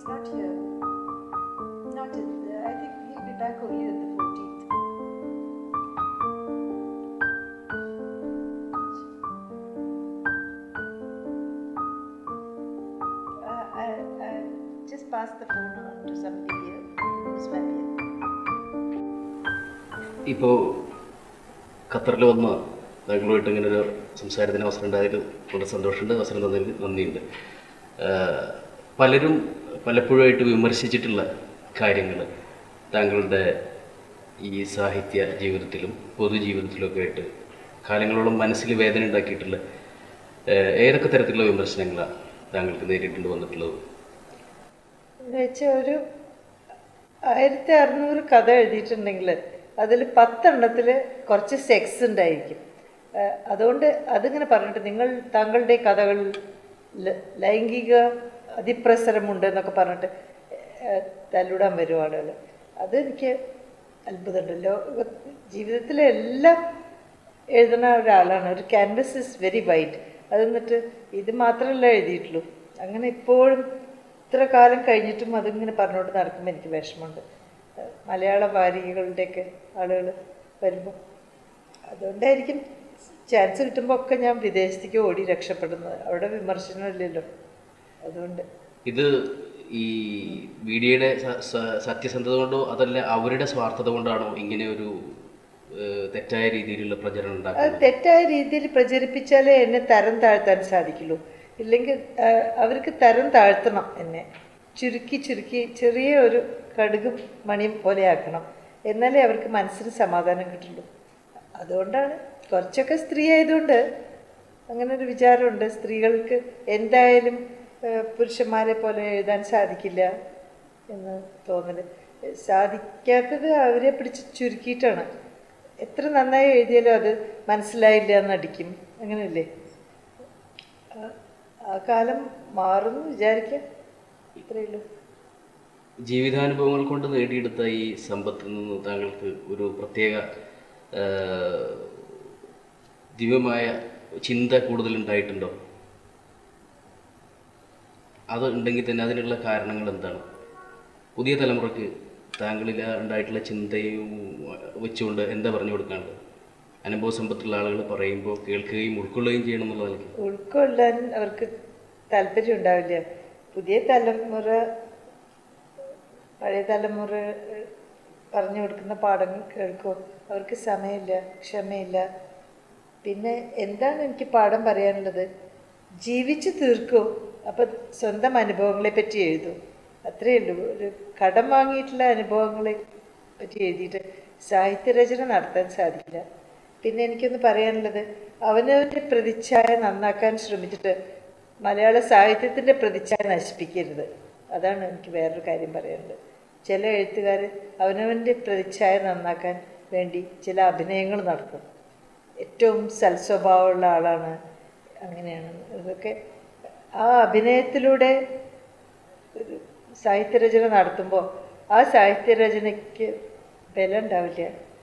he's not here. Not in, I think he'll be back only on the 14th. Uh, I, I just passed the phone on to somebody here who's familiar. ഇപ്പോൾ ഖത്തറിൽ വന്ന് താങ്കളുമായിട്ട് ഇങ്ങനെ ഒരു സംസാരത്തിന് അവസരം ഉണ്ടായതിൽ വളരെ സന്തോഷമുണ്ട് അവസരം തന്നതിൽ നന്ദിയുണ്ട് ആഹ് പലരും പലപ്പോഴായിട്ട് വിമർശിച്ചിട്ടുള്ള കാര്യങ്ങൾ താങ്കളുടെ ഈ സാഹിത്യ ജീവിതത്തിലും പൊതുജീവിതത്തിലൊക്കെ ആയിട്ട് കാലങ്ങളോളം മനസ്സിൽ വേദന ഉണ്ടാക്കിയിട്ടുള്ള ആഹ് ഏതൊക്കെ തരത്തിലുള്ള വിമർശനങ്ങളാണ് താങ്കൾക്ക് നേരിട്ടുണ്ട് വന്നിട്ടുള്ളത് എന്നുവെച്ചാൽ ഒരു ആയിരത്തി അറുന്നൂറ് കഥ എഴുതിയിട്ടുണ്ടെങ്കിൽ അതിൽ പത്തെണ്ണത്തിൽ കുറച്ച് സെക്സ് ഉണ്ടായിരിക്കും ആ, അതുകൊണ്ട് അതിങ്ങനെ പറഞ്ഞിട്ട് നിങ്ങൾ താങ്കളുടെ കഥകളിൽ ല- ലൈംഗിക അതിപ്രസരമുണ്ട് എന്നൊക്കെ പറഞ്ഞിട്ട് ആ, തല്ലിടാൻ വരും ആളുകൾ അതെനിക്ക് അത്ഭുതമുണ്ടല്ലോ ജീവിതത്തിലെ എല്ലാം എഴുതുന്ന ഒരാളാണ് ഒരു ക്യാൻവസ് ഇസ് വെരി വൈഡ് അത് എന്നിട്ട് ഇത് മാത്രമല്ല എഴുതിയിട്ടുള്ളൂ അങ്ങനെ ഇപ്പോഴും ഇത്ര കാലം കഴിഞ്ഞിട്ടും അതിങ്ങനെ പറഞ്ഞുകൊണ്ട് നടക്കുമ്പോൾ എനിക്ക് വിഷമമുണ്ട് ഏഹ് മലയാള വാരികകളുടെയൊക്കെ ആളുകൾ വരുമ്പോൾ അതുകൊണ്ടായിരിക്കും ചാൻസ് കിട്ടുമ്പോൾ ഒക്കെ ഞാൻ വിദേശത്തേക്ക് ഓടി രക്ഷപ്പെടുന്നത് അവിടെ വിമർശനമില്ലല്ലോ അതുകൊണ്ട് ഇത് ഈ മീഡിയയുടെ സ- സ- സത്യസന്ധത കൊണ്ടോ അതല്ല അവരുടെ സ്വാർത്ഥത കൊണ്ടാണോ ഇങ്ങനെ ഒരു ഏഹ്, തെറ്റായ രീതിയിലുള്ള പ്രചരണം അത് ഉണ്ടാക്കുന്നത് തെറ്റായ രീതിയിൽ പ്രചരിപ്പിച്ചാലേ എന്നെ തരം താഴ്ത്താൻ സാധിക്കുള്ളൂ ഇല്ലെങ്കിൽ ആ, അവർക്ക് തരം താഴ്ത്തണം എന്നെ ചുരുക്കി ചുരുക്കി ചെറിയ ഒരു കടുകും മണിയും പോലെ ആക്കണം എന്നാലേ അവർക്ക് മനസ്സിന് സമാധാനം കിട്ടുള്ളൂ അതുകൊണ്ടാണ് കുറച്ചൊക്കെ സ്ത്രീ ആയതുകൊണ്ട് അങ്ങനെ ഒരു വിചാരമുണ്ട് സ്ത്രീകൾക്ക് എന്തായാലും ആ, പുരുഷന്മാരെ പോലെ എഴുതാൻ സാധിക്കില്ല എന്ന് തോന്നൽ സാധിക്കാത്തത് അവരെ പിടിച്ച് ചുരുക്കിയിട്ടാണ് എത്ര നന്നായി എഴുതിയാലും അത് മനസ്സിലായില്ല എന്നടിക്കും അങ്ങനെയല്ലേ ആ- ആ കാലം മാറുന്നു വിചാരിക്കാം ഇത്രയേ ഉള്ളൂ ജീവിതാനുഭവങ്ങൾ കൊണ്ട് നേടിയെടുത്ത ഈ സമ്പത്തിൽ നിന്ന് താങ്കൾക്ക് ഒരു പ്രത്യേക ഏഹ്, ദിവ്യമായ ചിന്ത കൂടുതൽ ഉണ്ടായിട്ടുണ്ടോ അത് ഉണ്ടെങ്കിൽ തന്നെ അതിനുള്ള കാരണങ്ങൾ എന്താണ് പുതിയ തലമുറയ്ക്ക് താങ്കളിൽ ഉണ്ടായിട്ടുള്ള ചിന്തയും വെച്ചുകൊണ്ട് എന്താ പറഞ്ഞു കൊടുക്കാനുള്ളത് അനുഭവ സമ്പത്തുള്ള ആളുകൾ പറയുമ്പോൾ കേൾക്കുകയും ഉൾക്കൊള്ളുകയും ചെയ്യണം എന്നുള്ള നിലയ്ക്ക് ഉൾക്കൊള്ളാൻ അവർക്ക് താല്പര്യം ഉണ്ടാവില്ല പുതിയ തലമുറ പഴയ തലമുറ ഏഹ്, പറഞ്ഞു കൊടുക്കുന്ന പാഠങ്ങൾ കേൾക്കോ അവർക്ക് സമയമില്ല ക്ഷമയില്ല പിന്നെ എന്താണ് എനിക്ക് പാഠം പറയാനുള്ളത് ജീവിച്ച് തീർക്കൂ അപ്പം സ്വന്തം അനുഭവങ്ങളെ പറ്റി എഴുതൂ അത്രയേ ഉള്ളൂ ഒരു കടം വാങ്ങിയിട്ടുള്ള അനുഭവങ്ങളെ പറ്റി എഴുതിയിട്ട് സാഹിത്യരചന നടത്താൻ സാധിക്കില്ല പിന്നെ എനിക്കൊന്ന് പറയാനുള്ളത് അവനവൻ്റെ പ്രതിച്ഛായ നന്നാക്കാൻ ശ്രമിച്ചിട്ട് മലയാള സാഹിത്യത്തിൻ്റെ പ്രതിച്ഛായ നശിപ്പിക്കരുത് അതാണ് എനിക്ക് വേറൊരു കാര്യം പറയാനുള്ളത് ചില എഴുത്തുകാർ അവനവൻ്റെ പ്രതിച്ഛായ നന്നാക്കാൻ വേണ്ടി ചില അഭിനയങ്ങൾ നടത്തും ഏറ്റവും സൽസ്വഭാവമുള്ള ആളാണ് അങ്ങനെയാണ് ഇതൊക്കെ ആ അഭിനയത്തിലൂടെ ഒരു സാഹിത്യരചന നടത്തുമ്പോൾ ആ സാഹിത്യരചനയ്ക്ക് ബലം ഉണ്ടാവില്ല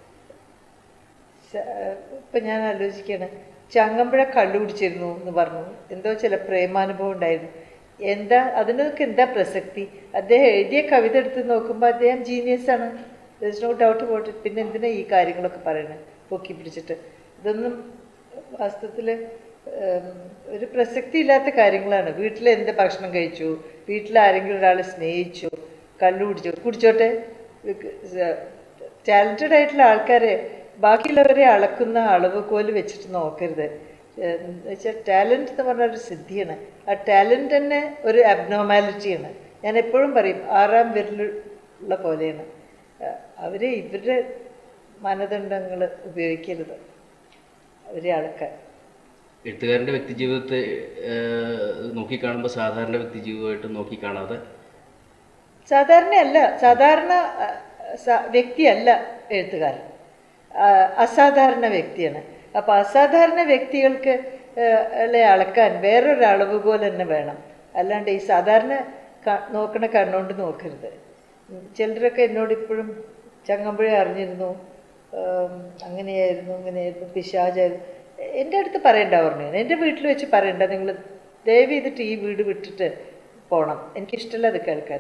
സ- ഇപ്പം ഞാൻ ആലോചിക്കുകയാണ് ചങ്ങമ്പുഴ കള്ളു കുടിച്ചിരുന്നു എന്ന് പറഞ്ഞു എന്തോ ചില പ്രേമാനുഭവം ഉണ്ടായിരുന്നു എന്താ അതിനൊക്കെ എന്താ പ്രസക്തി അദ്ദേഹം എഴുതിയ കവിത എടുത്ത് നോക്കുമ്പോൾ അദ്ദേഹം ജീനിയസ് ആണ് നോ ഡൗട്ട് പോട്ട് പിന്നെ എന്തിനാ ഈ കാര്യങ്ങളൊക്കെ പറയുന്നത് പൊക്കി പിടിച്ചിട്ട് ഇതൊന്നും വാസ്തവത്തിൽ ഒരു പ്രസക്തി ഇല്ലാത്ത കാര്യങ്ങളാണ് വീട്ടിൽ എന്ത് ഭക്ഷണം കഴിച്ചു വീട്ടിൽ ആരെങ്കിലും ഒരാളെ സ്നേഹിച്ചു കള്ളു കുടിച്ചു കുടിച്ചോട്ടെ ടാലൻറ്റഡ് ആയിട്ടുള്ള ആൾക്കാരെ ബാക്കിയുള്ളവരെ അളക്കുന്ന അളവ് കോല് വെച്ചിട്ട് നോക്കരുത് വെച്ചാൽ ടാലൻറ്റ് എന്ന് പറഞ്ഞ ഒരു സിദ്ധിയാണ് ആ ടാലൻറ്റ് തന്നെ ഒരു അബ്നോമാലിറ്റിയാണ് ഞാൻ എപ്പോഴും പറയും ആറാം വിരലുള്ള പോലെയാണ് അവർ ഇവരുടെ മാനദണ്ഡങ്ങൾ ഉപയോഗിക്കരുത് അവരെ അളക്കാൻ എഴുത്തുകാരൻ്റെ വ്യക്തിജീവിതത്തെ ഏഹ്, നോക്കിക്കാണുമ്പോൾ സാധാരണ വ്യക്തിജീവിതമായിട്ട് നോക്കിക്കാണാതെ സാധാരണയല്ല സാധാരണ ആ, സ- വ്യക്തിയല്ല എഴുത്തുകാരൻ ആ, അസാധാരണ വ്യക്തിയാണ് അപ്പോൾ അസാധാരണ വ്യക്തികൾക്ക് ആ, ളെ അളക്കാൻ വേറൊരു അളവുകോൽ തന്നെ വേണം അല്ലാണ്ട് ഈ സാധാരണ ക- നോക്കണ കണ്ണുകൊണ്ട് നോക്കരുത് ഉം, ചിലരൊക്കെ എന്നോട് ഇപ്പോഴും ചങ്ങമ്പുഴ അറിഞ്ഞിരുന്നു ഉം, അങ്ങനെയായിരുന്നു ഇങ്ങനെയായിരുന്നു പിശാചായിരുന്നു എൻ്റെ അടുത്ത് പറയണ്ട പറഞ്ഞു എൻ്റെ വീട്ടിൽ വെച്ച് പറയണ്ട നിങ്ങൾ ദയവ് ചെയ്തിട്ട് ഈ വീട് വിട്ടിട്ട് പോകണം എനിക്കിഷ്ടമല്ല അത് കേൾക്കാൻ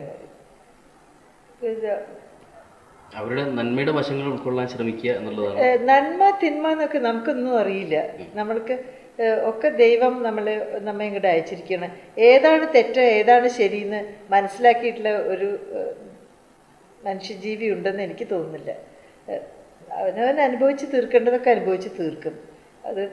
ഇത് അവരുടെ നന്മയുടെ വശങ്ങൾ ഉൾക്കൊള്ളാൻ ശ്രമിക്കുക എന്നുള്ളതാണ് ഏഹ് നന്മ തിന്മ എന്നൊക്കെ നമുക്കൊന്നും അറിയില്ല നമ്മൾക്ക് ഏഹ് ഒക്കെ ദൈവം നമ്മൾ നമ്മെ ഇങ്ങോട്ട് അയച്ചിരിക്കണം ഏതാണ് തെറ്റ് ഏതാണ് ശരിയെന്ന് മനസ്സിലാക്കിയിട്ടുള്ള ഒരു ഏഹ് മനുഷ്യജീവി ഉണ്ടെന്ന് എനിക്ക് തോന്നുന്നില്ല ഏഹ് അവനവൻ അനുഭവിച്ച് തീർക്കേണ്ടതൊക്കെ അനുഭവിച്ച് തീർക്കും അത്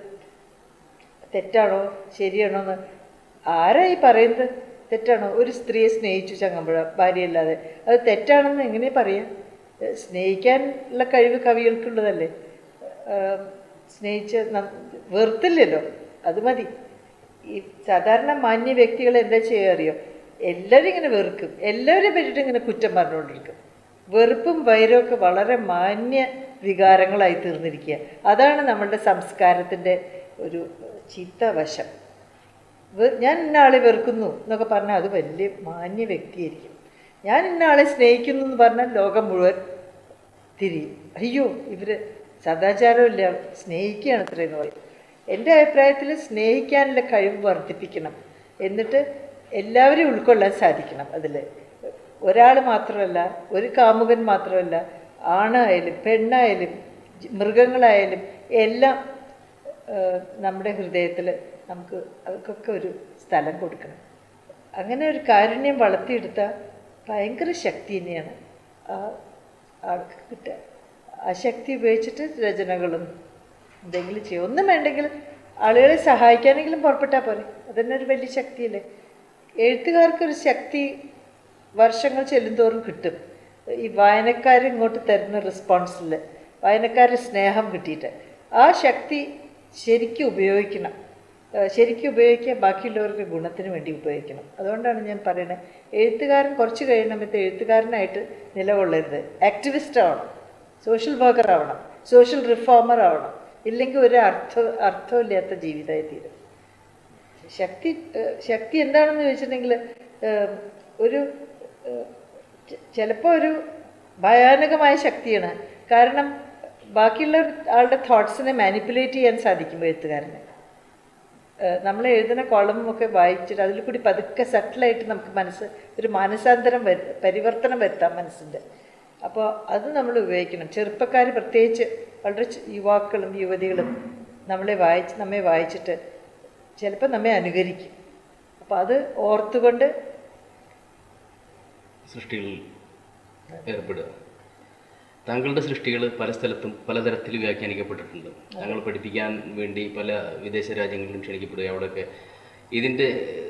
തെറ്റാണോ ശരിയാണോ എന്ന് ആരാ ഈ പറയുന്നത് തെറ്റാണോ ഒരു സ്ത്രീയെ സ്നേഹിച്ചു ചങ്ങമ്പുഴ ഭാര്യയല്ലാതെ അത് തെറ്റാണെന്ന് എങ്ങനെ പറയാം ഏഹ് സ്നേഹിക്കാനുള്ള കഴിവ് കവികൾക്കുള്ളതല്ലേ ഏഹ് സ്നേഹിച്ച് ന- വെറുത്തില്ലല്ലോ അത് മതി ഈ സാധാരണ മാന്യ വ്യക്തികൾ എന്താ ചെയ്യുക അറിയോ എല്ലാവരും ഇങ്ങനെ വെറുക്കും എല്ലാവരെയും പറ്റിയിട്ട് ഇങ്ങനെ കുറ്റം പറഞ്ഞുകൊണ്ടിരിക്കും വെറുപ്പും വൈരവും ഒക്കെ വളരെ മാന്യ വികാരങ്ങളായി തീർന്നിരിക്കുക അതാണ് നമ്മളുടെ സംസ്കാരത്തിൻ്റെ ഒരു ചീത്ത വശം വെ- ഞാൻ ഇന്ന ആളെ വെറുക്കുന്നു എന്നൊക്കെ പറഞ്ഞാൽ അത് വലിയ മാന്യ വ്യക്തിയായിരിക്കും ഞാൻ ഇന്ന ആളെ സ്നേഹിക്കുന്നു എന്ന് പറഞ്ഞാൽ ലോകം മുഴുവൻ തിരിയും അയ്യോ ഇവർ സദാചാരമില്ല സ്നേഹിക്കുകയാണ് ഇത്രയെന്ന് പറയും എൻ്റെ അഭിപ്രായത്തിൽ സ്നേഹിക്കാനുള്ള കഴിവ് വർദ്ധിപ്പിക്കണം എന്നിട്ട് എല്ലാവരെയും ഉൾക്കൊള്ളാൻ സാധിക്കണം അതിൽ ഒരാൾ മാത്രമല്ല ഒരു കാമുകൻ മാത്രമല്ല ആണായാലും പെണ്ണായാലും ജി- മൃഗങ്ങളായാലും എല്ലാം ഏഹ് നമ്മുടെ ഹൃദയത്തിൽ നമുക്ക് അവർക്കൊക്കെ ഒരു സ്ഥലം കൊടുക്കണം അങ്ങനെ ഒരു കാരുണ്യം വളർത്തിയെടുത്താൽ ഭയങ്കര ശക്തി തന്നെയാണ് ആ ആൾക്ക് കിട്ടുക ആ ശക്തി ഉപയോഗിച്ചിട്ട് രചനകളും എന്തെങ്കിലും ചെയ്യും ഒന്നും വേണ്ടെങ്കിൽ ആളുകളെ സഹായിക്കാനെങ്കിലും പുറപ്പെട്ടാൽ പോരെ അതന്നെ ഒരു വലിയ ശക്തിയല്ലേ എഴുത്തുകാർക്കൊരു ശക്തി വർഷങ്ങൾ ചെല്ലുന്തോറും കിട്ടും ഈ വായനക്കാർ ഇങ്ങോട്ട് തരുന്ന റെസ്പോൺസിൽ വായനക്കാരുടെ സ്നേഹം കിട്ടിയിട്ട് ആ ശക്തി ശരിക്കും ഉപയോഗിക്കണം ഏഹ് ശരിക്കും ഉപയോഗിക്കുക ബാക്കിയുള്ളവർക്ക് ഗുണത്തിന് വേണ്ടി ഉപയോഗിക്കണം അതുകൊണ്ടാണ് ഞാൻ പറയുന്നത് എഴുത്തുകാരൻ കുറച്ച് കഴിയണമത്തെ എഴുത്തുകാരനായിട്ട് നിലകൊള്ളരുത് ആക്ടിവിസ്റ്റ് ആവണം സോഷ്യൽ വർക്കർ ആവണം സോഷ്യൽ റിഫോമർ ആവണം ഇല്ലെങ്കിൽ ഒരു അർത്ഥ അർത്ഥമില്ലാത്ത ജീവിതമായി തീരും ശക്തി ഏഹ് ശക്തി എന്താണെന്ന് ചോദിച്ചിട്ടുണ്ടെങ്കിൽ ഏഹ് ഒരു ചിലപ്പോൾ ഒരു ഭയാനകമായ ശക്തിയാണ് കാരണം ബാക്കിയുള്ള ആളുടെ തോട്ട്സിനെ മാനിപ്പുലേറ്റ് ചെയ്യാൻ സാധിക്കും എഴുത്തുകാരന് ഏഹ് നമ്മൾ എഴുതുന്ന കോളമും ഒക്കെ വായിച്ചിട്ട് അതിൽ കൂടി പതുക്കെ സട്ടിലായിട്ട് നമുക്ക് മനസ്സ് ഒരു മാനസാന്തരം വരു പരിവർത്തനം വരുത്താം മനസ്സിൻ്റെ അപ്പോൾ അത് നമ്മൾ ഉപയോഗിക്കണം ചെറുപ്പക്കാർ പ്രത്യേകിച്ച് വളരെ ചെ- യുവാക്കളും യുവതികളും നമ്മളെ വായിച്ച് നമ്മെ വായിച്ചിട്ട് ചിലപ്പോൾ നമ്മെ അനുകരിക്കും അപ്പോൾ അത് ഓർത്തുകൊണ്ട് സൃഷ്ടികളിൽ ഏർപ്പെടുക താങ്കളുടെ സൃഷ്ടികൾ പല സ്ഥലത്തും പലതരത്തിൽ വ്യാഖ്യാനിക്കപ്പെട്ടിട്ടുണ്ട് താങ്കൾ പഠിപ്പിക്കാൻ വേണ്ടി പല വിദേശ രാജ്യങ്ങളിലും ക്ഷണിക്കപ്പെടുക അവിടെയൊക്കെ ഇതിൻ്റെ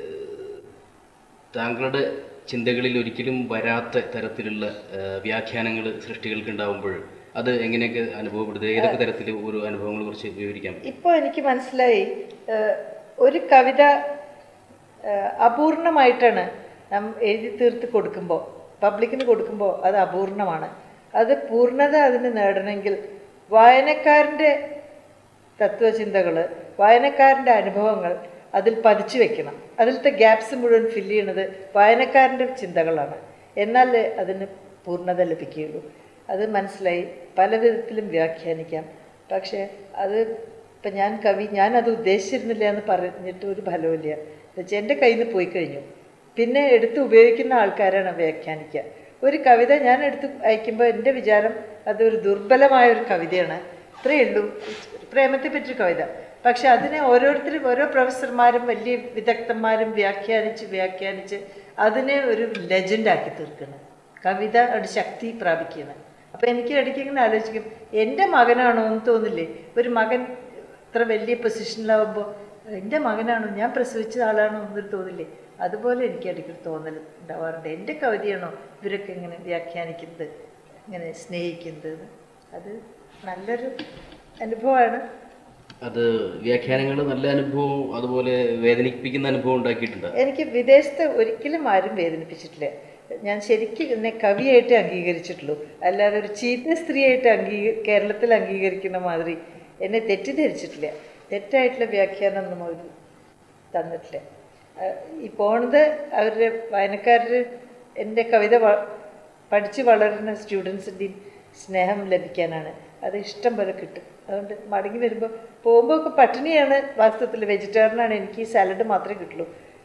താങ്കളുടെ ചിന്തകളിൽ ഒരിക്കലും വരാത്ത തരത്തിലുള്ള വ്യാഖ്യാനങ്ങൾ സൃഷ്ടികൾക്ക് ഉണ്ടാവുമ്പോൾ അത് എങ്ങനെയൊക്കെ അനുഭവപ്പെടുന്നത് ഏതൊക്കെ തരത്തിൽ ഒരു അനുഭവങ്ങളെ കുറിച്ച് വിവരിക്കാൻ പറ്റും ഇപ്പോൾ എനിക്ക് മനസ്സിലായി ഏഹ്, ഒരു കവിത ഏഹ്, അപൂർണമായിട്ടാണ് നാം എഴുതി തീർത്ത് കൊടുക്കുമ്പോൾ പബ്ലിക്കിന് കൊടുക്കുമ്പോൾ അത് അപൂർണമാണ് അത് പൂർണ്ണത അതിന് നേടണമെങ്കിൽ വായനക്കാരൻ്റെ തത്വചിന്തകൾ വായനക്കാരൻ്റെ അനുഭവങ്ങൾ അതിൽ പതിച്ചു വെക്കണം അതിലത്തെ ഗ്യാപ്സ് മുഴുവൻ ഫില്ല് ചെയ്യണത് വായനക്കാരൻ്റെ ചിന്തകളാണ് എന്നാലേ അതിന് പൂർണ്ണത ലഭിക്കുകയുള്ളൂ അത് മനസ്സിലായി പല വിധത്തിലും വ്യാഖ്യാനിക്കാം പക്ഷേ അത് ഇപ്പം ഞാൻ കവി ഞാനത് ഉദ്ദേശിച്ചിരുന്നില്ല എന്ന് പറഞ്ഞിട്ട് ഒരു ഫലവുമില്ല എന്നുവെച്ചാൽ എൻ്റെ കയ്യിൽ നിന്ന് പോയി കഴിഞ്ഞു പിന്നെ എടുത്ത് ഉപയോഗിക്കുന്ന ആൾക്കാരാണ് വ്യാഖ്യാനിക്കുക ഒരു കവിത ഞാൻ എടുത്ത് അയക്കുമ്പോൾ എൻ്റെ വിചാരം അതൊരു ദുർബലമായ ഒരു കവിതയാണ് ഇത്രയേ ഉള്ളൂ പ്രേമത്തെ പറ്റിയ കവിത പക്ഷെ അതിനെ ഓരോരുത്തരും ഓരോ പ്രൊഫസർമാരും വലിയ വിദഗ്ധന്മാരും വ്യാഖ്യാനിച്ച് വ്യാഖ്യാനിച്ച് അതിനെ ഒരു ലെജൻഡാക്കി തീർക്കണം കവിത ഒരു ശക്തി പ്രാപിക്കണം അപ്പം എനിക്ക് ഇടയ്ക്ക് ഇങ്ങനെ ആലോചിക്കും എൻ്റെ മകനാണോ എന്ന് തോന്നില്ലേ ഒരു മകൻ ഇത്ര വലിയ പൊസിഷനിലാവുമ്പോൾ എൻ്റെ മകനാണോ ഞാൻ പ്രസവിച്ച ആളാണോ എന്നൊരു തോന്നില്ലേ അതുപോലെ എനിക്ക് ഇടയ്ക്ക് ഒരു തോന്നൽ ഉണ്ടാവാറുണ്ട് എൻ്റെ കവിതയാണോ ഇവരൊക്കെ ഇങ്ങനെ വ്യാഖ്യാനിക്കുന്നത് ഇങ്ങനെ സ്നേഹിക്കുന്നത് അത് നല്ലൊരു അനുഭവമാണ് അത് വ്യാഖ്യാനങ്ങൾ നല്ല അനുഭവം അതുപോലെ വേദനിപ്പിക്കുന്ന അനുഭവം ഉണ്ടാക്കിയിട്ടുണ്ട് എനിക്ക് വിദേശത്ത് ഒരിക്കലും ആരും വേദനിപ്പിച്ചിട്ടില്ല ഞാൻ ശരിക്കും എന്നെ കവിയായിട്ട് അംഗീകരിച്ചിട്ടുള്ളൂ അല്ലാതെ ഒരു ചീത്ത സ്ത്രീയായിട്ട് അംഗീക കേരളത്തിൽ അംഗീകരിക്കുന്ന മാതിരി എന്നെ തെറ്റിദ്ധരിച്ചിട്ടില്ല തെറ്റായിട്ടുള്ള വ്യാഖ്യാനം ഒന്നും അവർ തന്നിട്ടില്ല ആ, ഈ പോണത് അവരുടെ വായനക്കാർ എൻ്റെ കവിത വ- പഠിച്ച് വളരുന്ന സ്റ്റുഡൻസിൻ്റെയും സ്നേഹം ലഭിക്കാനാണ് അത് ഇഷ്ടം പോലെ കിട്ടും അതുകൊണ്ട് മടങ്ങി വരുമ്പോൾ പോകുമ്പോൾ ഒക്കെ പട്ടിണിയാണ് വാസ്തവത്തിൽ വെജിറ്റേറിയനാണ് എനിക്ക് ഈ സാലഡ് മാത്രമേ കിട്ടുള്ളൂ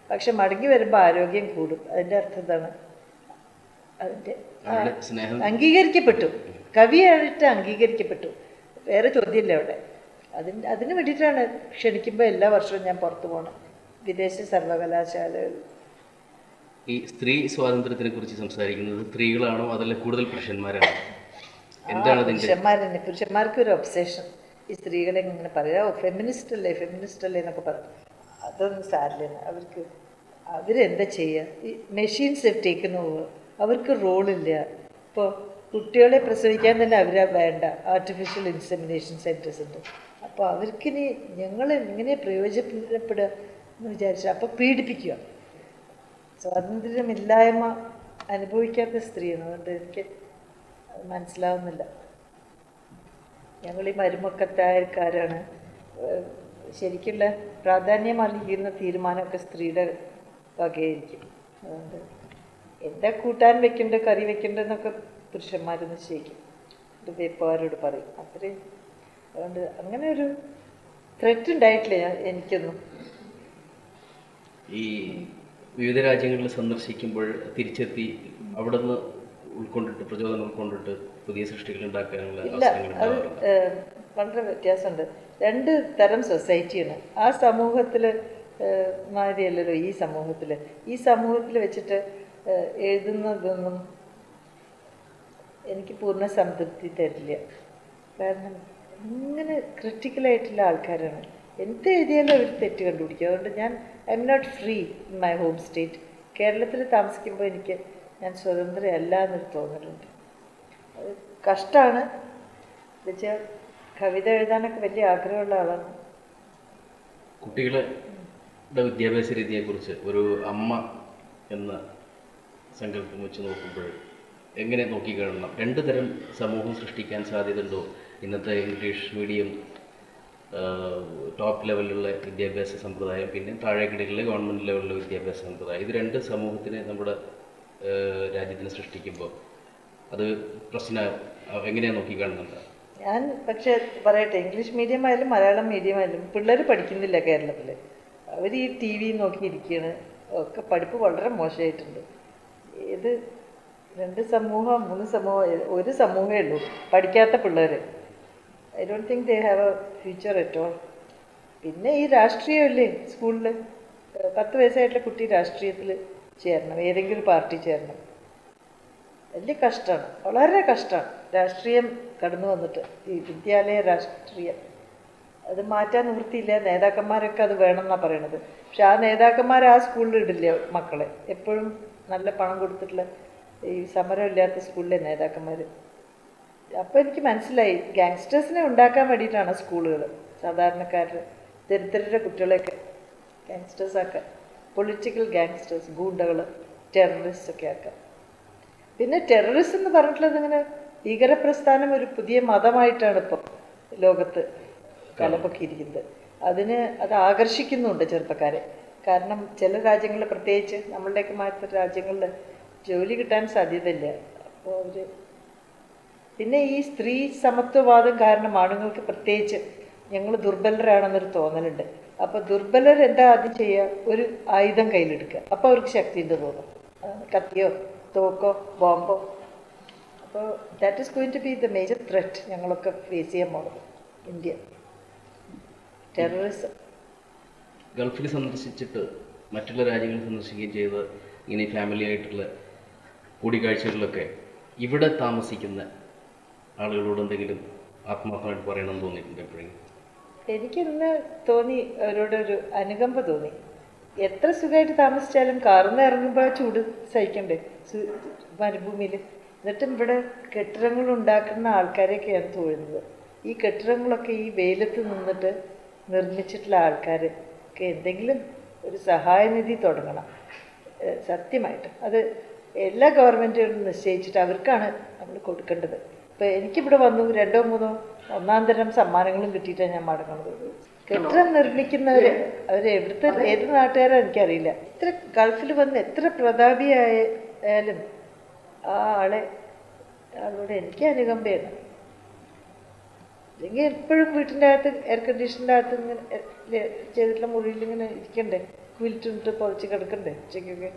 പക്ഷെ മടങ്ങി വരുമ്പോൾ ആരോഗ്യം കൂടും അതിൻ്റെ അർത്ഥം എന്താണ് അതിൻ്റെ അവരുടെ സ്നേഹം അംഗീകരിക്കപ്പെട്ടു കവിയായിട്ട് അംഗീകരിക്കപ്പെട്ടു വേറെ ചോദ്യമില്ല അവിടെ അതിന് അതിന് വേണ്ടിയിട്ടാണ് ക്ഷണിക്കുമ്പോൾ എല്ലാ വർഷവും ഞാൻ പുറത്തു പോകണം വിദേശ സർവകലാശാലകൾ ഈ സ്ത്രീ സ്വാതന്ത്ര്യത്തിനെ കുറിച്ച് സംസാരിക്കുന്നത് സ്ത്രീകളാണോ അതല്ല കൂടുതൽ പുരുഷന്മാരാണോ എന്താണ് അതിൻ്റെ പുരുഷന്മാരെന്നെ പുരുഷന്മാർക്ക് ഒരു ഒബ്സേഷൻ ഈ സ്ത്രീകളെ ഇങ്ങനെ പറയാ ഓ ഫെമിനിസ്റ്റ് അല്ലേ ഫെമിനിസ്റ്റ് അല്ലേ എന്നൊക്കെ പറയും അതൊന്നും സാരില്ല അവർക്ക് അവരെന്താ ചെയ്യുക ഈ മെഷീൻസ് ടേക്കൺ ഓവർ അവർക്ക് റോളില്ല ഇപ്പോൾ കുട്ടികളെ പ്രസവിക്കാൻ തന്നെ അവരാ വേണ്ട ആർട്ടിഫിഷ്യൽ ഇൻസെമിനേഷൻ സെൻറ്റേഴ്സ് ഉണ്ട് അപ്പോൾ അവർക്കിനി ഞങ്ങൾ എങ്ങനെ പ്രയോജനപ്പെടുക എന്ന് വിചാരിച്ചു അപ്പോൾ പീഡിപ്പിക്കുക സ്വാതന്ത്ര്യമില്ലായ്മ അനുഭവിക്കാത്ത സ്ത്രീയാണ് അതുകൊണ്ട് എനിക്ക് അത് മനസ്സിലാവുന്നില്ല ഞങ്ങൾ ഈ മരുമക്കത്തായക്കാരാണ് ഏഹ് ശരിക്കുള്ള പ്രാധാന്യം അറിയിക്കുന്ന തീരുമാനമൊക്കെ സ്ത്രീയുടെ വകയായിരിക്കും അതുകൊണ്ട് എന്താ കൂട്ടാൻ വെക്കേണ്ടത് കറി വെക്കേണ്ടതെന്നൊക്കെ പുരുഷന്മാർ നിശ്ചയിക്കും ഇത് വേപ്പുകാരോട് പറയും അവർ അതുകൊണ്ട് അങ്ങനെ ഒരു ത്രെറ്റ് ഉണ്ടായിട്ടില്ല ഞാൻ- എനിക്കൊന്നും ഈ വിവിധ രാജ്യങ്ങളിൽ സന്ദർശിക്കുമ്പോൾ തിരിച്ചെത്തി അവിടെ നിന്ന് ഉൾക്കൊണ്ടിട്ട് പ്രചോദനം ഉൾക്കൊണ്ടിട്ട് പുതിയ സൃഷ്ടികൾ ഉണ്ടാക്കാനുള്ള ഇല്ല അവസരങ്ങൾ അത് ഉണ്ടാവാറുണ്ട് ഏഹ്, വളരെ വ്യത്യാസമുണ്ട് രണ്ട് തരം സൊസൈറ്റിയാണ് ആ സമൂഹത്തിൽ മാതിരിയല്ലല്ലോ ഈ സമൂഹത്തിൽ ഈ സമൂഹത്തിൽ വെച്ചിട്ട് ഏഹ്, എഴുതുന്നതൊന്നും എനിക്ക് പൂർണ്ണ സംതൃപ്തി തരില്ല കാരണം ഇങ്ങനെ ക്രിട്ടിക്കലായിട്ടുള്ള ആൾക്കാരാണ് എന്ത് എഴുതിയാലും അവർ തെറ്റ് കണ്ടുപിടിക്കും അതുകൊണ്ട് ഞാൻ I am not free in my home state കേരളത്തിൽ താമസിക്കുമ്പോൾ എനിക്ക് ഞാൻ സ്വതന്ത്രയല്ല എന്നൊരു തോന്നലുണ്ട് അത് കഷ്ടമാണ് എന്നുവെച്ചാൽ കവിത എഴുതാനൊക്കെ വലിയ ആഗ്രഹമുള്ള ആളാണ് കുട്ടികളുടെ വിദ്യാഭ്യാസ രീതിയെക്കുറിച്ച് ഒരു അമ്മ എന്ന സങ്കല്പം വെച്ച് നോക്കുമ്പോൾ എങ്ങനെ നോക്കിക്കാണണം രണ്ട് തരം സമൂഹം സൃഷ്ടിക്കാൻ സാധ്യതയുണ്ടോ ഇന്നത്തെ ഇംഗ്ലീഷ് മീഡിയം ടോപ്പ് ലെവലിലുള്ള വിദ്യാഭ്യാസ സമ്പ്രദായം പിന്നെ താഴേക്കിടയിലുള്ള ഗവൺമെൻറ് ലെവലിലുള്ള വിദ്യാഭ്യാസ സമ്പ്രദായം ഇത് രണ്ട് സമൂഹത്തിനെ നമ്മുടെ ആ, രാജ്യത്തിന് സൃഷ്ടിക്കുമ്പോൾ അത് പ്രശ്ന എങ്ങനെയാണ് നോക്കിക്കാണുന്നുണ്ട് ഞാൻ പക്ഷേ പറയട്ടെ ഇംഗ്ലീഷ് മീഡിയം ആയാലും മലയാളം മീഡിയം ആയാലും പിള്ളേർ പഠിക്കുന്നില്ല കേരളത്തിൽ അവർ ഈ ടി വി നോക്കിയിരിക്കുകയാണ് ഒക്കെ പഠിപ്പ് വളരെ മോശമായിട്ടുണ്ട് ഏത് രണ്ട് സമൂഹം മൂന്ന് സമൂഹം ഒരു സമൂഹമേ ഉള്ളൂ പഠിക്കാത്ത പിള്ളേർ I don't think they have a future at all പിന്നെ ഈ രാഷ്ട്രീയമല്ലേ സ്കൂളിൽ പത്ത് വയസ്സായിട്ടുള്ള കുട്ടി രാഷ്ട്രീയത്തിൽ ചേരണം ഏതെങ്കിലും പാർട്ടി ചേരണം വലിയ കഷ്ടമാണ് വളരെ കഷ്ടമാണ് രാഷ്ട്രീയം കടന്നു വന്നിട്ട് ഈ വിദ്യാലയ രാഷ്ട്രീയം അത് മാറ്റാൻ നിവൃത്തിയില്ല നേതാക്കന്മാരൊക്കെ അത് വേണമെന്നാണ് പറയണത് പക്ഷെ ആ നേതാക്കന്മാർ ആ സ്കൂളിൽ ഇടില്ല മക്കളെ എപ്പോഴും നല്ല പണം കൊടുത്തിട്ടുള്ള ഈ സമരമില്ലാത്ത സ്കൂളിലെ നേതാക്കന്മാർ അപ്പോൾ എനിക്ക് മനസ്സിലായി ഗാങ്സ്റ്റേഴ്സിനെ ഉണ്ടാക്കാൻ വേണ്ടിയിട്ടാണ് സ്കൂളുകൾ സാധാരണക്കാരുടെ ദരിദ്രരുടെ കുട്ടികളെയൊക്കെ ഗാങ്സ്റ്റേഴ്സ് ആക്കാൻ പൊളിറ്റിക്കൽ ഗാങ്സ്റ്റേഴ്സ് ഗൂണ്ടകൾ ടെററിസ്റ്റ് ഒക്കെ ആക്കാൻ പിന്നെ ടെററിസം എന്ന് പറഞ്ഞിട്ടുള്ളത് ഇങ്ങനെ ഭീകരപ്രസ്ഥാനം ഒരു പുതിയ മതമായിട്ടാണ് ഇപ്പം ലോകത്ത് കലപ്പൊക്കിയിരിക്കുന്നത് അതിന് അത് ആകർഷിക്കുന്നുണ്ട് ചെറുപ്പക്കാരെ കാരണം ചില രാജ്യങ്ങളിൽ പ്രത്യേകിച്ച് നമ്മളുടെയൊക്കെ മാറ്റ രാജ്യങ്ങളിൽ ജോലി കിട്ടാൻ സാധ്യതയില്ല അപ്പോൾ അവർ പിന്നെ ഈ സ്ത്രീ സമത്വവാദം കാരണം ആണുങ്ങൾക്ക് പ്രത്യേകിച്ച് ഞങ്ങൾ ദുർബലരാണെന്നൊരു തോന്നലുണ്ട് അപ്പോൾ ദുർബലർ എന്താ ആദ്യം ചെയ്യുക ഒരു ആയുധം കയ്യിലെടുക്കുക അപ്പോൾ അവർക്ക് ശക്തിയുണ്ട് തോന്നും ആ, കത്തിയോ തോക്കോ ബോംബോ അപ്പോൾ that is going to be the major threat ഞങ്ങളൊക്കെ ഫേസ് ചെയ്യാൻ പോകുന്നത് ഇന്ത്യ ടെററിസം ഗൾഫിൽ സന്ദർശിച്ചിട്ട് മറ്റുള്ള രാജ്യങ്ങൾ സന്ദർശിക്കുകയും ചെയ്ത് ഇങ്ങനെ ഫാമിലി ആയിട്ടുള്ള കൂടിക്കാഴ്ചകളിലൊക്കെ ഇവിടെ താമസിക്കുന്ന ആളുകളോട് എന്തെങ്കിലും ആത്മാർത്ഥമായിട്ട് പറയണമെന്ന് തോന്നിയിട്ടുണ്ട് എപ്പോഴെങ്കിലും എനിക്കിന്ന് തോന്നി അവരോടൊരു അനുകമ്പ തോന്നി എത്ര സുഖമായിട്ട് താമസിച്ചാലും കാറിന്ന് ഇറങ്ങുമ്പോൾ ചൂട് സഹിക്കണ്ടേ സു- മരുഭൂമിയിൽ എന്നിട്ടും ഇവിടെ കെട്ടിടങ്ങൾ ഉണ്ടാക്കുന്ന ആൾക്കാരെയൊക്കെയാണ് തൊഴുന്നത് ഈ കെട്ടിടങ്ങളൊക്കെ ഈ വെയിലത്ത് നിന്നിട്ട് നിർമ്മിച്ചിട്ടുള്ള ആൾക്കാർ ഒക്കെ എന്തെങ്കിലും ഒരു സഹായനിധി തുടങ്ങണം ഏഹ് സത്യമായിട്ട് അത് എല്ലാ ഗവൺമെൻറ്റുകളും നിശ്ചയിച്ചിട്ട് അവർക്കാണ് നമ്മൾ കൊടുക്കേണ്ടത് ഇപ്പം എനിക്കിവിടെ വന്നു രണ്ടോ മൂന്നോ ഒന്നാം തരം സമ്മാനങ്ങളും കിട്ടിയിട്ടാണ് ഞാൻ മടങ്ങുന്നത് കെട്ടിടം നിർമ്മിക്കുന്നവർ അവർ എവിടുത്തെ ഏത് നാട്ടുകാരോ എനിക്കറിയില്ല എത്ര ഗൾഫിൽ വന്ന് എത്ര പ്രതാപിയായാലും ആ ആളെ ആളോട് എനിക്ക് അനുകമ്പയാണ് അല്ലെങ്കിൽ എപ്പോഴും വീട്ടിൻ്റെ അകത്ത് എയർ കണ്ടീഷൻ്റെ അകത്ത് ഇങ്ങനെ എ- ലെ- ചെയ്തിട്ടുള്ള മുറിയിൽ ഇങ്ങനെ ഇരിക്കണ്ടേ ക്വിൽറ്റിട്ട് പൊളിച്ച് കിടക്കണ്ടേ ഉച്ചയ്ക്കൊക്കെ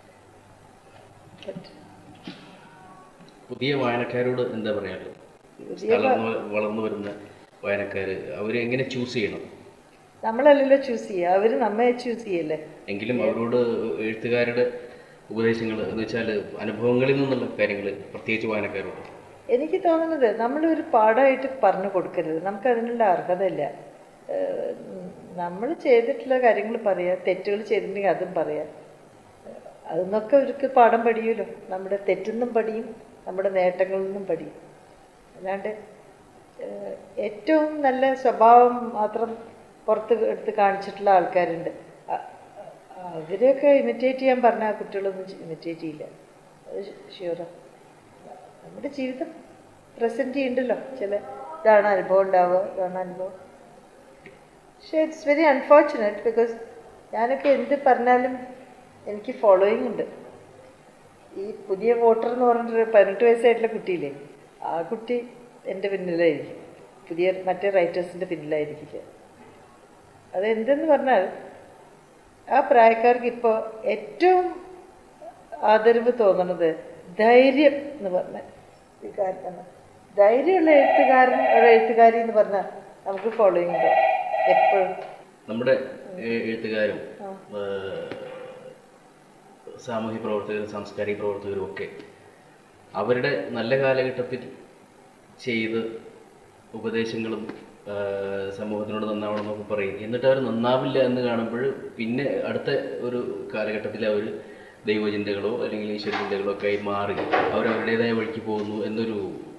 But പുതിയ വായനക്കാരോട് എന്താ പറയാനുള്ളത് പുതിയ വളർന്നു വളർന്നു വരുന്ന വായനക്കാർ അവർ എങ്ങനെ ചൂസ് ചെയ്യണം നമ്മളല്ലല്ലോ ചൂസ് ചെയ്യുക അവർ നമ്മെ ചൂസ് ചെയ്യല്ലേ എങ്കിലും അവരോട് എഴുത്തുകാരുടെ ഉപദേശങ്ങൾ എന്ന് വെച്ചാൽ അനുഭവങ്ങളിൽ നിന്നുള്ള കാര്യങ്ങൾ പ്രത്യേകിച്ച് വായനക്കാരോട് എനിക്ക് തോന്നുന്നത് നമ്മളൊരു പാഠമായിട്ട് പറഞ്ഞു കൊടുക്കരുത് നമുക്ക് അതിനുള്ള അർഹതയില്ല നമ്മൾ ചെയ്തിട്ടുള്ള കാര്യങ്ങൾ പറയാം തെറ്റുകൾ ചെയ്തിട്ടുണ്ടെങ്കിൽ അതും പറയാം അതിൽ നിന്നൊക്കെ അവർക്ക് പാഠം പഠിയുമല്ലോ നമ്മുടെ തെറ്റിൽ നിന്നും പഠിയും നമ്മുടെ നേട്ടങ്ങളിൽ നിന്നും പഠിയും അല്ലാണ്ട് ഏഹ്, ഏറ്റവും നല്ല സ്വഭാവം മാത്രം പുറത്ത് എടുത്ത് കാണിച്ചിട്ടുള്ള ആൾക്കാരുണ്ട് അ- അ- അവരെയൊക്കെ ഇമിറ്റേറ്റ് ചെയ്യാൻ പറഞ്ഞാൽ കുട്ടികളൊന്നും ഇമിറ്റേറ്റ് ചെയ്യില്ല അത് ഷ്യൂറാണ് നമ്മുടെ ജീവിതം പ്രസൻറ്റ് ചെയ്യണ്ടല്ലോ ചില ഇതാണ് അനുഭവം ഉണ്ടാവുക ഇതാണ് അനുഭവം പക്ഷേ ഇറ്റ്സ് വെരി അൺഫോർച്ചുനേറ്റ് ബിക്കോസ് ഞാനൊക്കെ എന്ത് പറഞ്ഞാലും എനിക്ക് ഫോളോയിങ് ഉണ്ട് ഈ പുതിയ വോട്ടർ എന്ന് പറഞ്ഞിട്ട് പതിനെട്ട് വയസ്സായിട്ടുള്ള കുട്ടിയില്ലേ ആ കുട്ടി എൻ്റെ പിന്നിലായിരിക്കും പുതിയ മറ്റേ റൈറ്റേഴ്സിൻ്റെ പിന്നിലായിരിക്കില്ല അതെന്തെന്ന് പറഞ്ഞാൽ ആ പ്രായക്കാർക്ക് ഇപ്പോൾ ഏറ്റവും ആദരവ് തോന്നുന്നത് ധൈര്യം എന്ന് പറഞ്ഞ ഈ കാര്യമാണ് ധൈര്യമുള്ള എഴുത്തുകാരൻ ഒരു എഴുത്തുകാരി എന്ന് പറഞ്ഞാൽ നമുക്ക് ഫോളോയിങ് ഉണ്ട് എപ്പോഴും നമ്മുടെ എ- എഴുത്തുകാരും ഏഹ്, സാമൂഹ്യ പ്രവർത്തകരും സാംസ്കാരിക പ്രവർത്തകരും ഒക്കെ അവരുടെ നല്ല കാലഘട്ടത്തിൽ ചെയ്ത് ഉപദേശങ്ങളും ഏഹ്, സമൂഹത്തിനോട് നന്നാവണം എന്നൊക്കെ പറയും എന്നിട്ട് അവർ നന്നാവില്ല എന്ന് കാണുമ്പോൾ പിന്നെ അടുത്ത ഒരു കാലഘട്ടത്തിൽ അവർ ദൈവചിന്തകളോ അല്ലെങ്കിൽ ഈശ്വര ചിന്തകളോ ഒക്കെ ആയി മാറി അവരവരുടേതായ വഴിക്ക് പോകുന്നു എന്നൊരു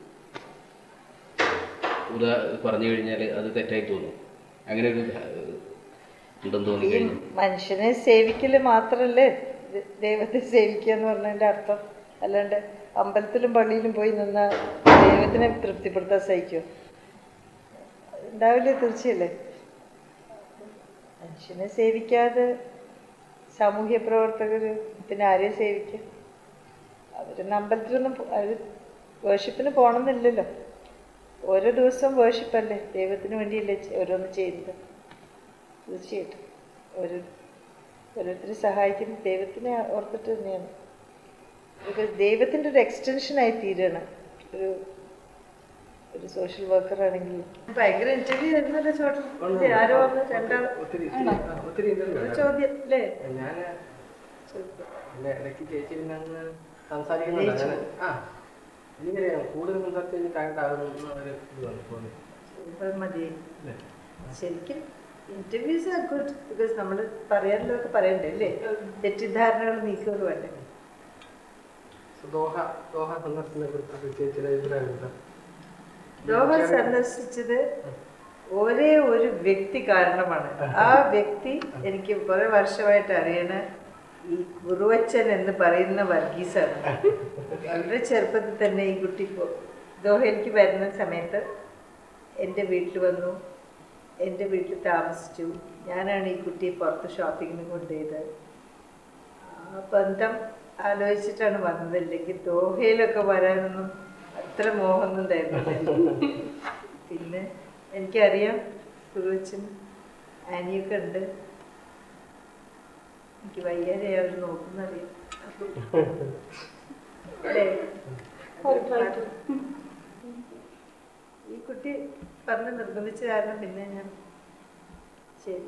ഉദാ പറഞ്ഞു കഴിഞ്ഞാൽ അത് തെറ്റായി തോന്നും അങ്ങനെ ഒരു ഏഹ്, ഉണ്ടെന്ന് തോന്നി ഈ കഴിഞ്ഞു മനുഷ്യനെ സേവിക്കൽ മാത്രമല്ലേ ദ- ദൈവത്തെ സേവിക്കുക എന്ന് പറഞ്ഞതിൻ്റെ അർത്ഥം അല്ലാണ്ട് അമ്പലത്തിലും പള്ളിയിലും പോയി നിന്നാൽ ദൈവത്തിനെ തൃപ്തിപ്പെടുത്താൻ സഹിക്കുമോ ഉണ്ടാവില്ലേ തീർച്ചയല്ലേ മനുഷ്യനെ സേവിക്കാതെ സാമൂഹ്യ പ്രവർത്തകർ പിന്നെ ആരെയെ സേവിക്കും അവരൊന്നും അമ്പലത്തിലൊന്നും പോ- അവർ വേർഷിപ്പിന് പോകണമെന്നില്ലല്ലോ ഓരോ ദിവസവും വേർഷിപ്പല്ലേ ദൈവത്തിന് വേണ്ടിയല്ലേ ചെ- ഓരോന്ന് ചെയ്യുന്നത് തീർച്ചയായിട്ടും ഒരു ഓരോരുത്തരെ സഹായിക്കുന്ന ദൈവത്തിനെ ഓർത്തിട്ട് തന്നെയാണ് ബിക്കോസ് ദൈവത്തിൻ്റെ ഒരു എക്സ്റ്റൻഷനായി തീരുകയാണ് ഒരു ഒരു സോഷ്യൽ വർക്കർ ആണെങ്കിൽ ഭയങ്കര ഇന്റർവ്യൂ ആയിരുന്നല്ലോ ചോട്ടൻ ആരോ വന്ന് രണ്ടാൾ ഒത്തിരി ആ, ഒത്തിരി interview ഒരു ആണ്. ചോദ്യം അല്ലേ ഞാൻ പിന്നെ ഇടയ്ക്ക് ചേച്ചി പിന്നെ അങ്ങ് സംസാരിക്കുന്നുണ്ട് അങ്ങനെ ആ എനിക്കറിയാം കൂടുതൽ സംസാരിച്ച് കഴിഞ്ഞ് ടയർഡാകുന്ന ഒരു ഇത് വന്നു തോന്നി ഇപ്പം മതി അല്ലേ? ശരിക്കും ഇന്റർവ്യൂസ് ആർ ഗുഡ് ബിക്കോസ് നമ്മൾ പറയാനുള്ളതൊക്കെ പറയണ്ടേ അല്ലേ തെറ്റിദ്ധാരണകൾ നീക്കുക വേണ്ടേ So, ദോഹ ദോഹ സന്ദർശനത്തെ കുറിച്ച് ചേച്ചിയുടെ അഭിപ്രായം എന്താ ദോഹ സന്ദർശിച്ചത് ഒരേ ഒരു വ്യക്തി കാരണമാണ് ആ വ്യക്തി എനിക്ക് കുറെ വർഷമായിട്ട് അറിയണ ഈ കുറുവച്ചൻ എന്ന് പറയുന്ന വർഗീസാണ് വളരെ ചെറുപ്പത്തിൽ തന്നെ ഈ കുട്ടി പോ- ദോഹയിലേക്ക് വരുന്ന സമയത്ത് എൻ്റെ വീട്ടിൽ വന്നു എൻ്റെ വീട്ടിൽ താമസിച്ചു ഞാനാണ് ഈ കുട്ടിയെ പുറത്ത് ഷോപ്പിങ്ങിന് കൊണ്ടുപോയത് ആ ബന്ധം ആലോചിച്ചിട്ടാണ് വന്നത് അല്ലെങ്കിൽ ദോഹയിലൊക്കെ വരാനൊന്നും അത്ര മോഹമൊന്നും ഉണ്ടായിരുന്നില്ല പിന്നെ എനിക്കറിയാം കുറുവച്ചൻ ആനിയൊക്കെ ഉണ്ട് എനിക്ക് വയ്യാതെ അവർ നോക്കുന്നറിയാം അല്ലേ ഈ കുട്ടി പറഞ്ഞ് നിർബന്ധിച്ച കാരണം പിന്നെ ഞാൻ ശരി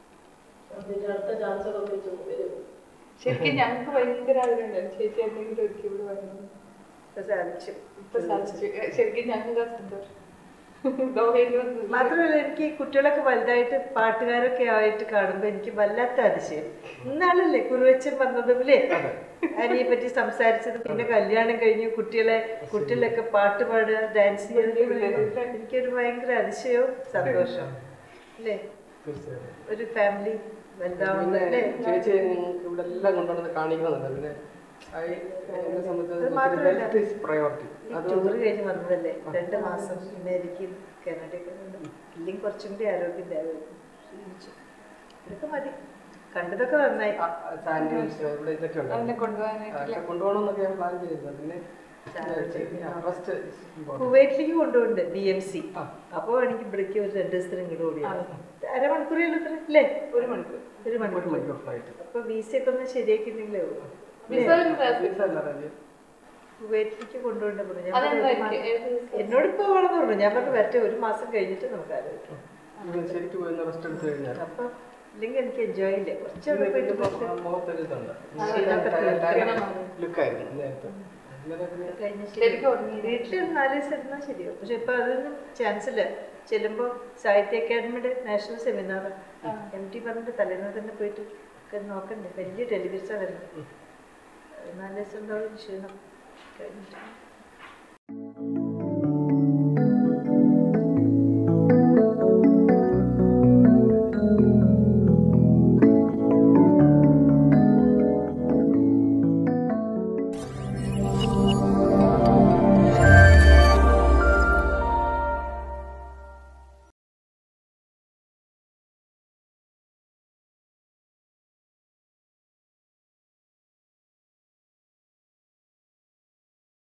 ശരിക്കും ഞങ്ങൾക്ക് ഭയങ്കര ആഗ്രഹമുണ്ടായിരുന്നു ചേച്ചി എന്തെങ്കിലും ഒരിക്കൽ ഇവിടെ വരണം ഇപ്പൊ സാധിച്ചു ഇപ്പൊ സാധിച്ചു ഏ, ശരിക്കും ഞങ്ങൾക്ക് ആ സന്തോഷം ദോഹയിൽ വന്നത് മാത്രമല്ല എനിക്ക് ഈ കുട്ടികളൊക്കെ വലുതായിട്ട് പാട്ടുകാരൊക്കെ ആയിട്ട് കാണുമ്പോൾ എനിക്ക് വല്ലാത്ത അതിശയം ഇന്നാളല്ലേ കുറുവച്ചൻ വന്നതും അല്ലേ അതിനെ പറ്റി സംസാരിച്ചത് പിന്നെ കല്യാണം കഴിഞ്ഞു കുട്ടികളെ കുട്ടികളൊക്കെ പാട്ട് പാടുക ഡാൻസ് ചെയ്യുക എനിക്കൊരു ഭയങ്കര അതിശയവും സന്തോഷവും അല്ലേ തീർച്ചയായും ഒരു ഫാമിലി വലുതാവുന്നത് പിന്നെ അല്ലേ ചേച്ചി നിങ്ങൾക്ക് ഇവിടെ എല്ലാം കൊണ്ടുവന്നത് കാണിക്കുന്നുണ്ട് പിന്നെ ആ ഈ എന്നെ സംബന്ധിച്ച് അത് മാത്രമല്ല. ഹെൽത്ത് ഈസ് പ്രയോറിറ്റി ഈ ടൂറ് കഴിഞ്ഞ് വന്നതല്ലേ രണ്ട് മാസം അമേരിക്കയിൽ കാനഡയൊക്കെ ഉണ്ട് ഇല്ലെങ്കിൽ കുറച്ചും കൂടി ആരോഗ്യം ഉണ്ടാവുമായിരുന്നു ക്ഷീണിച്ചു ഇതൊക്കെ മതി കണ്ടതൊക്കെ നന്നായി സാൻഡ്വിച്ച് ഇവിടെ ഇതൊക്കെ ഉണ്ട് അവനെ കൊണ്ടുപോകാനായിട്ട് അതൊക്കെ കൊണ്ടുപോകണമെന്നൊക്കെ ഞാൻ പ്ലാൻ ചെയ്തിരുന്നത് പിന്നെ റെസ്റ്റ് കുവൈറ്റിലേക്ക് കൊണ്ടുപോകുന്നുണ്ട് ബി എം സി ആ. അപ്പോൾ എനിക്ക് ഇവിടേക്ക് ഒരു രണ്ട് ദിവസത്തിന് ഇങ്ങോട്ട് ഓടിയാണ് അരമണിക്കൂറിൽ അല്ലേ ഒരു മണിക്കൂർ ഒരു ഒരു മണിക്കൂർ മണിക്കൂർ ഫ്ലൈറ്റ് അപ്പൊ വിസ ഒക്കെ ഒന്ന് ശരിയാക്കിയിട്ടുണ്ടെങ്കിലേ ഉള്ളൂ വിസ ഒരു പ്രയാസം. വിസ അല്ല റെഡി കുവൈറ്റിലേക്ക് കൊണ്ടുപോകേണ്ട പറഞ്ഞു ഞാൻ പറഞ്ഞു, ഒരു അതെന്തായിരിക്കും മാ- ഏത് ദിവസം? എന്നോട് ഇപ്പൊ വേണമെന്ന് പറഞ്ഞു ഞാൻ പറഞ്ഞു വരട്ടെ ഒരു മാസം കഴിഞ്ഞിട്ട് നമുക്ക് ആലോചിക്കാം ഇത് ശരിക്കും പോയി റെസ്റ്റ് എടുത്തു കഴിഞ്ഞാൽ അപ്പൊ ഇല്ലെങ്കിൽ എനിക്ക് എൻജോയ് ഇല്ല കുറച്ചവിടെ പോയിട്ട് കുറച്ച് മുഖത്തൊരു ഇതുണ്ട് ക്ഷീണം ലുക്കായിരുന്നു നേരത്തെ ഇന്നലെ പിന്നെ കഴിഞ്ഞ ശരിക്കും ഉറങ്ങി. വീട്ടിൽ ഒരു നാല് ദിവസം ഇരുന്നാൽ ശരിയോ പക്ഷെ ഇപ്പൊ അതൊന്നും ചാൻസ് ഇല്ല ചെല്ലുമ്പോ സാഹിത്യ അക്കാദമിയുടെ നാഷണൽ സെമിനാർ എം ടി പറഞ്ഞിട്ട് തലേന്ന് തന്നെ പോയിട്ട് ഒക്കെ നോക്കണ്ടേ വലിയ ടെലിവിഷൻ വരുന്നത് നാല് ദിവസം ഉണ്ടാവും ക്ഷീണം കഴിഞ്ഞിട്ട്